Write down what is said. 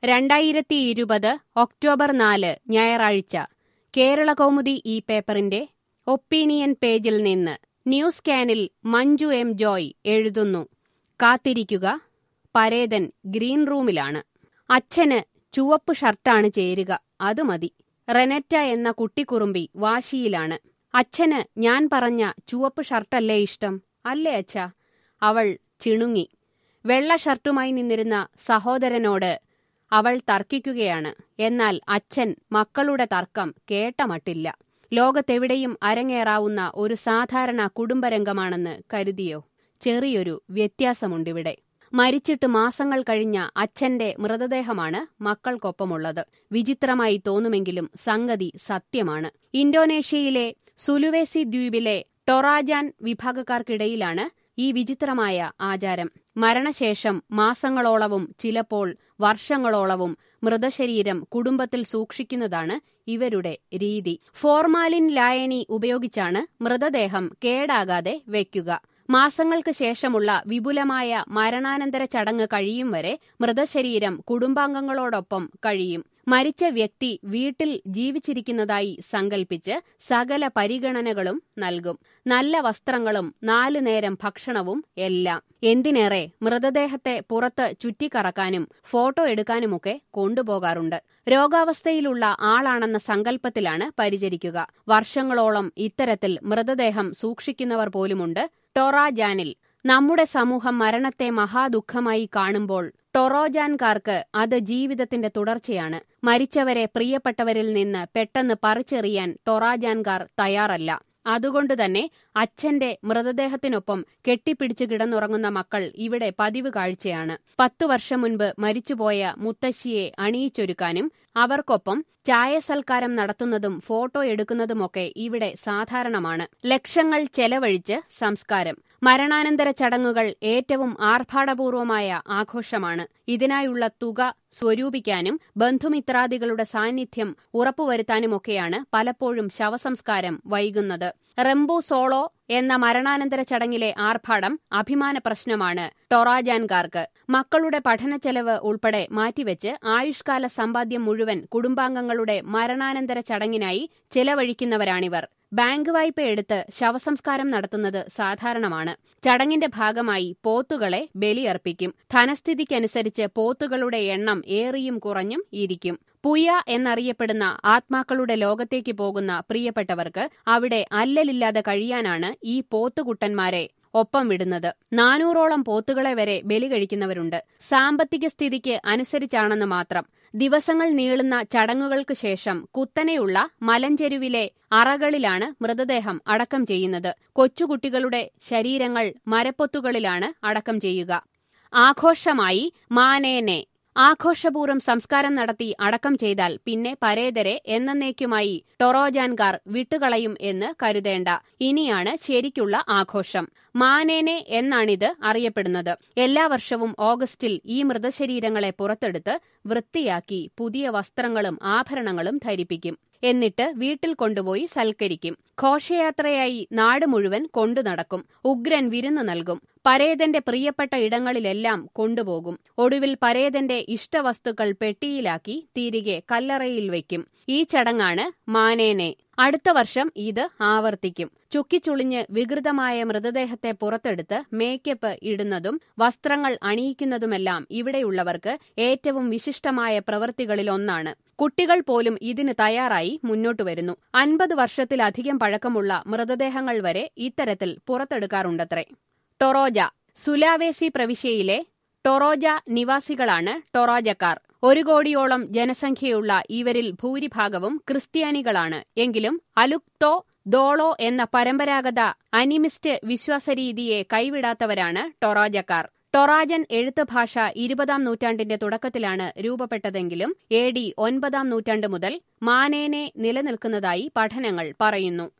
രണ്ടായിരത്തി ഇരുപത് ഒക്ടോബർ നാല് ഞായറാഴ്ച കേരള കൗമുദി ഈ പേപ്പറിന്റെ ഒപ്പീനിയൻ പേജിൽ നിന്ന് ന്യൂസ് കാനിൽ മഞ്ജു എം ജോയ് എഴുതുന്നു കാത്തിരിക്കുക പരേതൻ ഗ്രീൻ റൂമിലാണ് അച്ഛന് ചുവപ്പ് ഷർട്ടാണ് ചേരുക അത് മതി റെനറ്റ എന്ന കുട്ടിക്കുറുമ്പി വാശിയിലാണ് അച്ഛന് ഞാൻ പറഞ്ഞ ചുവപ്പ് ഷർട്ടല്ലേ ഇഷ്ടം അല്ലേ അച്ഛ അവൾ ചിണുങ്ങി വെള്ള ഷർട്ടുമായി നിന്നിരുന്ന സഹോദരനോട് അവൾ തർക്കിക്കുകയാണ് എന്നാൽ അച്ഛൻ മക്കളുടെ തർക്കം കേട്ട മട്ടില്ല ലോകത്തെവിടെയും അരങ്ങേറാവുന്ന ഒരു സാധാരണ കുടുംബരംഗമാണെന്ന് കരുതിയോ ചെറിയൊരു വ്യത്യാസമുണ്ടിവിടെ മരിച്ചിട്ട് മാസങ്ങൾ കഴിഞ്ഞ അച്ഛന്റെ മൃതദേഹമാണ് മക്കൾക്കൊപ്പമുള്ളത് വിചിത്രമായി തോന്നുമെങ്കിലും സംഗതി സത്യമാണ് ഇന്തോനേഷ്യയിലെ സുലുവേസി ദ്വീപിലെ ടൊറാജാൻ വിഭാഗക്കാർക്കിടയിലാണ് ഈ വിചിത്രമായ ആചാരം മരണശേഷം മാസങ്ങളോളവും ചിലപ്പോൾ വർഷങ്ങളോളവും മൃതശരീരം കുടുംബത്തിൽ സൂക്ഷിക്കുന്നതാണ് ഇവരുടെ രീതി ഫോർമാലിൻ ലായനി ഉപയോഗിച്ചാണ് മൃതദേഹം കേടാകാതെ വയ്ക്കുക മാസങ്ങൾക്ക് ശേഷമുള്ള വിപുലമായ മരണാനന്തര ചടങ്ങ് കഴിയും വരെ മൃതശരീരം കുടുംബാംഗങ്ങളോടൊപ്പം കഴിയും മരിച്ച വ്യക്തി വീട്ടിൽ ജീവിച്ചിരിക്കുന്നതായി സങ്കൽപ്പിച്ച് സകല പരിഗണനകളും നൽകും നല്ല വസ്ത്രങ്ങളും നാലു നേരം ഭക്ഷണവും എല്ലാം എന്തിനേറെ മൃതദേഹത്തെ പുറത്ത് ചുറ്റിക്കറക്കാനും ഫോട്ടോ എടുക്കാനുമൊക്കെ കൊണ്ടുപോകാറുണ്ട് രോഗാവസ്ഥയിലുള്ള ആളാണെന്ന സങ്കല്പത്തിലാണ് പരിചരിക്കുക വർഷങ്ങളോളം ഇത്തരത്തിൽ മൃതദേഹം സൂക്ഷിക്കുന്നവർ പോലുമുണ്ട് ടൊറാജാനിൽ നമ്മുടെ സമൂഹം മരണത്തെ മഹാദുഃഖമായി കാണുമ്പോൾ ടൊറോജാൻകാർക്ക് അത് ജീവിതത്തിന്റെ തുടർച്ചയാണ് മരിച്ചവരെ പ്രിയപ്പെട്ടവരിൽ നിന്ന് പെട്ടെന്ന് പറിച്ചെറിയാൻ ടൊറാജാൻകാർ തയ്യാറല്ല അതുകൊണ്ടുതന്നെ അച്ഛന്റെ മൃതദേഹത്തിനൊപ്പം കെട്ടിപ്പിടിച്ചു കിടന്നുറങ്ങുന്ന മക്കൾ ഇവിടെ പതിവ് കാഴ്ചയാണ് പത്തു വർഷം മുൻപ് മരിച്ചുപോയ മുത്തശ്ശിയെ അണിയിച്ചൊരുക്കാനും അവർക്കൊപ്പം ചായസൽക്കാരം നടത്തുന്നതും ഫോട്ടോ എടുക്കുന്നതുമൊക്കെ ഇവിടെ സാധാരണമാണ് ലക്ഷങ്ങൾ ചെലവഴിച്ച് സംസ്കാരം മരണാനന്തര ചടങ്ങുകൾ ഏറ്റവും ആർഭാടപൂർവമായ ആഘോഷമാണ് ഇതിനായുള്ള തുക സ്വരൂപിക്കാനും ബന്ധുമിത്രാദികളുടെ സാന്നിധ്യം ഉറപ്പുവരുത്താനുമൊക്കെയാണ് പലപ്പോഴും ശവസംസ്കാരം വൈകുന്നത് റംബു സോളോ എന്ന മരണാനന്തര ചടങ്ങിലെ ആർഭാടം അഭിമാന പ്രശ്നമാണ് ടൊറാജാൻകാർക്ക് മക്കളുടെ പഠനച്ചെലവ് ഉൾപ്പെടെ മാറ്റിവെച്ച് ആയുഷ്കാല സമ്പാദ്യം മുഴുവൻ കുടുംബാംഗങ്ങളുടെ മരണാനന്തര ചടങ്ങിനായി ചെലവഴിക്കുന്നവരാണിവർ ബാങ്ക് വായ്പ എടുത്ത് ശവസംസ്കാരം നടത്തുന്നത് സാധാരണമാണ് ചടങ്ങിന്റെ ഭാഗമായി പോത്തുകളെ ബലിയർപ്പിക്കും ധനസ്ഥിതിക്കനുസരിച്ച് പോത്തുകളുടെ എണ്ണം ഏറിയും കുറഞ്ഞും ഇരിക്കും പുയ എന്നറിയപ്പെടുന്ന ആത്മാക്കളുടെ ലോകത്തേക്ക് പോകുന്ന പ്രിയപ്പെട്ടവർക്ക് അവിടെ അല്ലലില്ലാതെ കഴിയാനാണ് ഈ പോത്തുകുട്ടന്മാരെ ഒപ്പം വിടുന്നത് നാനൂറോളം പോത്തുകളെ വരെ ബലി കഴിക്കുന്നവരുണ്ട് സാമ്പത്തിക സ്ഥിതിക്ക് അനുസരിച്ചാണെന്ന് മാത്രം ദിവസങ്ങൾ നീളുന്ന ചടങ്ങുകൾക്ക് ശേഷം കുത്തനെയുള്ള മലഞ്ചെരുവിലെ അറകളിലാണ് മൃതദേഹം അടക്കം ചെയ്യുന്നത് കൊച്ചുകുട്ടികളുടെ ശരീരങ്ങൾ മരപ്പൊത്തുകളിലാണ് അടക്കം ചെയ്യുക ആഘോഷമായി മാനേനെ ആഘോഷപൂർവ്വം സംസ്കാരം നടത്തി അടക്കം ചെയ്താൽ പിന്നെ പരേതരെ എന്നേക്കുമായി ടൊറോജാൻകാർ വിട്ടുകളയും എന്ന് കരുതേണ്ട ഇനിയാണ് ശരിക്കുള്ള ആഘോഷം മാനേനെ എന്നാണിത് അറിയപ്പെടുന്നത് എല്ലാ വർഷവും ഓഗസ്റ്റിൽ ഈ മൃതശരീരങ്ങളെ പുറത്തെടുത്ത് വൃത്തിയാക്കി പുതിയ വസ്ത്രങ്ങളും ആഭരണങ്ങളും ധരിപ്പിക്കും എന്നിട്ട് വീട്ടിൽ കൊണ്ടുപോയി സൽക്കരിക്കും ഘോഷയാത്രയായി നാട് മുഴുവൻ കൊണ്ടു നടക്കും ഉഗ്രൻ വിരുന്ന് നൽകും പരേതന്റെ പ്രിയപ്പെട്ട ഇടങ്ങളിലെല്ലാം കൊണ്ടുപോകും ഒടുവിൽ പരേതന്റെ ഇഷ്ടവസ്തുക്കൾ പെട്ടിയിലാക്കി തിരികെ കല്ലറയിൽ വയ്ക്കും ഈ ചടങ്ങാണ് മാനേനെ അടുത്ത വർഷം ഇത് ആവർത്തിക്കും ചുക്കിച്ചുളിഞ്ഞ് വികൃതമായ മൃതദേഹത്തെ പുറത്തെടുത്ത് മേക്കപ്പ് ഇടുന്നതും വസ്ത്രങ്ങൾ അണിയിക്കുന്നതുമെല്ലാം ഇവിടെയുള്ളവർക്ക് ഏറ്റവും വിശിഷ്ടമായ പ്രവൃത്തികളിലൊന്നാണ് കുട്ടികൾ പോലും ഇതിന് തയ്യാറായി മുന്നോട്ടു വരുന്നു അൻപത് വർഷത്തിലധികം പഴക്കമുള്ള മൃതദേഹങ്ങൾ വരെ ഇത്തരത്തിൽ പുറത്തെടുക്കാറുണ്ടത്രേ ടൊറോജ സുലാവേസി പ്രവിശ്യയിലെ ടൊറോജ നിവാസികളാണ് ടൊറോജക്കാർ ഒരു കോടിയോളം ജനസംഖ്യയുള്ള ഇവരിൽ ഭൂരിഭാഗവും ക്രിസ്ത്യാനികളാണ് എങ്കിലും അലുക്തോ ദോളോ എന്ന പരമ്പരാഗത അനിമിസ്റ്റ് വിശ്വാസരീതിയെ കൈവിടാത്തവരാണ് ടൊറാജക്കാർ ടൊറാജൻ എഴുത്ത് ഭാഷ ഇരുപതാം നൂറ്റാണ്ടിന്റെ തുടക്കത്തിലാണ് രൂപപ്പെട്ടതെങ്കിലും എ ഡി ഒൻപതാം നൂറ്റാണ്ട് മുതൽ മാനേനെ നിലനിൽക്കുന്നതായി പഠനങ്ങൾ പറയുന്നു